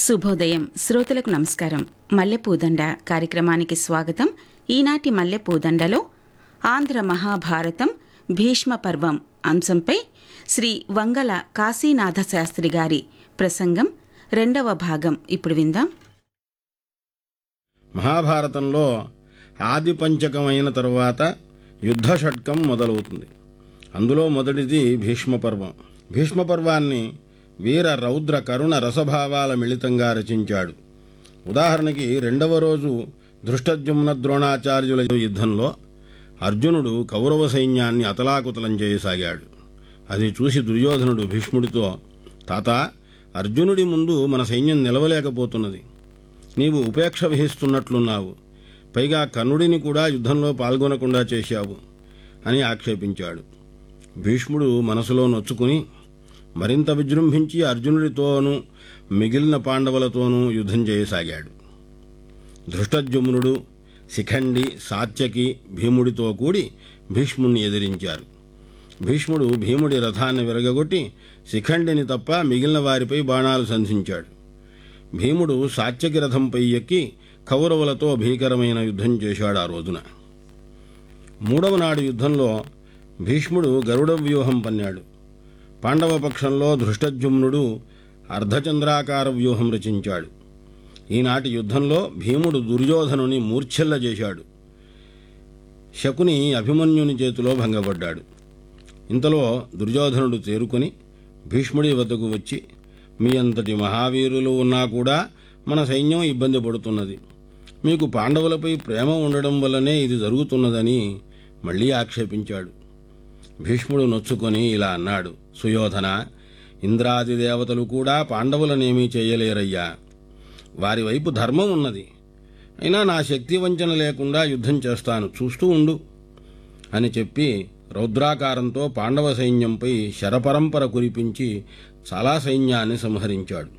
శుభోదయం శ్రోతలకు నమస్కారం మల్లెపూదండ కార్యక్రమానికి స్వాగతం ఈనాటి మల్లెపూదండలో ఆంధ్ర మహాభారతం భీష్మ పర్వం అంశంపై శ్రీ వంగల కాశీనాథ శాస్త్రి గారి ప్రసంగం రెండవ భాగం ఇప్పుడు విందాం మహాభారతంలో ఆది పంచకమైన తరువాత యుద్ధ షట్కం మొదలవుతుంది అందులో మొదటిది భీష్మ పర్వం భీష్మ పర్వాన్ని వీర రౌద్ర కరుణ రసభావాల మిళితంగా రచించాడు ఉదాహరణకి రెండవ రోజు ధృష్టద్యుమ్న ద్రోణాచార్యుల యుద్ధంలో అర్జునుడు కౌరవ సైన్యాన్ని అతలాకుతలం చేయసాగాడు అది చూసి దుర్యోధనుడు భీష్ముడితో తాత అర్జునుడి ముందు మన సైన్యం నిలవలేకపోతున్నది నీవు ఉపేక్ష వహిస్తున్నట్లున్నావు పైగా కర్ణుడిని కూడా యుద్ధంలో పాల్గొనకుండా చేశావు అని ఆక్షేపించాడు భీష్ముడు మనసులో నొచ్చుకుని మరింత విజృంభించి అర్జునుడితోనూ మిగిలిన పాండవులతోనూ యుద్ధం చేయసాగాడు ధృష్టద్యుమ్నుడు శిఖండి సాత్యకి భీముడితో కూడి భీష్ముణ్ణి ఎదిరించారు భీష్ముడు భీముడి రథాన్ని విరగగొట్టి శిఖండిని తప్ప మిగిలిన వారిపై బాణాలు సంధించాడు భీముడు సాత్యకి రథంపై ఎక్కి కౌరవులతో భీకరమైన యుద్ధం చేశాడు ఆ రోజున మూడవ నాడు యుద్ధంలో భీష్ముడు గరుడ వ్యూహం పన్నాడు పాండవ పక్షంలో ధృష్టద్యుమ్నుడు అర్ధచంద్రాకార వ్యూహం రచించాడు ఈనాటి యుద్ధంలో భీముడు దుర్యోధనుని మూర్ఛిల్ల చేశాడు శకుని అభిమన్యుని చేతిలో భంగపడ్డాడు ఇంతలో దుర్యోధనుడు తేరుకొని భీష్ముడి వద్దకు వచ్చి మీ అంతటి మహావీరులు ఉన్నా కూడా మన సైన్యం ఇబ్బంది పడుతున్నది మీకు పాండవులపై ప్రేమ ఉండడం వల్లనే ఇది జరుగుతున్నదని మళ్ళీ ఆక్షేపించాడు భీష్ముడు నొచ్చుకొని ఇలా అన్నాడు సుయోధన ఇంద్రాది దేవతలు కూడా పాండవులనేమీ చేయలేరయ్యా వారి వైపు ధర్మం ఉన్నది అయినా నా శక్తి వంచన లేకుండా యుద్ధం చేస్తాను చూస్తూ ఉండు అని చెప్పి రౌద్రాకారంతో పాండవ సైన్యంపై శరపరంపర కురిపించి చాలా సైన్యాన్ని సంహరించాడు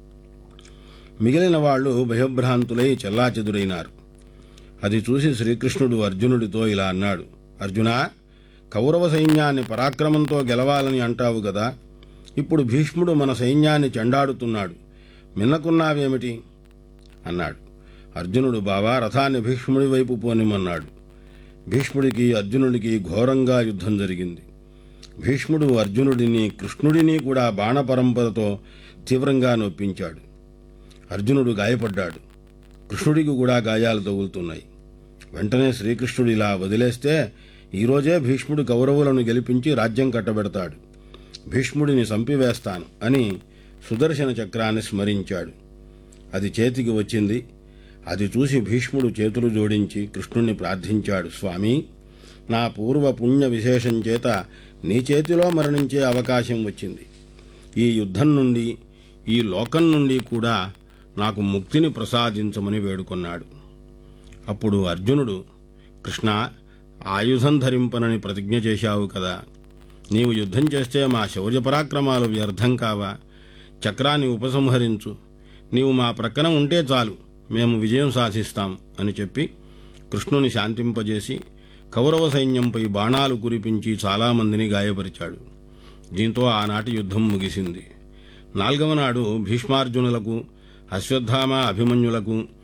మిగిలిన వాళ్ళు భయభ్రాంతులై చెల్లాచెదురైనారు అది చూసి శ్రీకృష్ణుడు అర్జునుడితో ఇలా అన్నాడు అర్జునా కౌరవ సైన్యాన్ని పరాక్రమంతో గెలవాలని అంటావు గదా ఇప్పుడు భీష్ముడు మన సైన్యాన్ని చెండాడుతున్నాడు మిన్నకున్నావేమిటి అన్నాడు అర్జునుడు బావా రథాన్ని భీష్ముడి వైపు పోనిమన్నాడు భీష్ముడికి అర్జునుడికి ఘోరంగా యుద్ధం జరిగింది భీష్ముడు అర్జునుడిని కృష్ణుడిని కూడా బాణపరంపరతో తీవ్రంగా నొప్పించాడు అర్జునుడు గాయపడ్డాడు కృష్ణుడికి కూడా గాయాలు తగులుతున్నాయి వెంటనే శ్రీకృష్ణుడు ఇలా వదిలేస్తే ఈరోజే భీష్ముడు కౌరవులను గెలిపించి రాజ్యం కట్టబెడతాడు భీష్ముడిని చంపివేస్తాను అని సుదర్శన చక్రాన్ని స్మరించాడు అది చేతికి వచ్చింది అది చూసి భీష్ముడు చేతులు జోడించి కృష్ణుణ్ణి ప్రార్థించాడు స్వామి నా పూర్వ పుణ్య విశేషం చేత నీ చేతిలో మరణించే అవకాశం వచ్చింది ఈ యుద్ధం నుండి ఈ లోకం నుండి కూడా నాకు ముక్తిని ప్రసాదించమని వేడుకొన్నాడు అప్పుడు అర్జునుడు కృష్ణ ఆయుధం ధరింపనని ప్రతిజ్ఞ చేశావు కదా నీవు యుద్ధం చేస్తే మా శౌర్య పరాక్రమాలు వ్యర్థం కావా చక్రాన్ని ఉపసంహరించు నీవు మా ప్రక్కన ఉంటే చాలు మేము విజయం సాధిస్తాం అని చెప్పి కృష్ణుని శాంతింపజేసి కౌరవ సైన్యంపై బాణాలు కురిపించి చాలామందిని గాయపరిచాడు దీంతో ఆనాటి యుద్ధం ముగిసింది నాల్గవ నాడు భీష్మార్జునులకు అశ్వత్థామ అభిమన్యులకు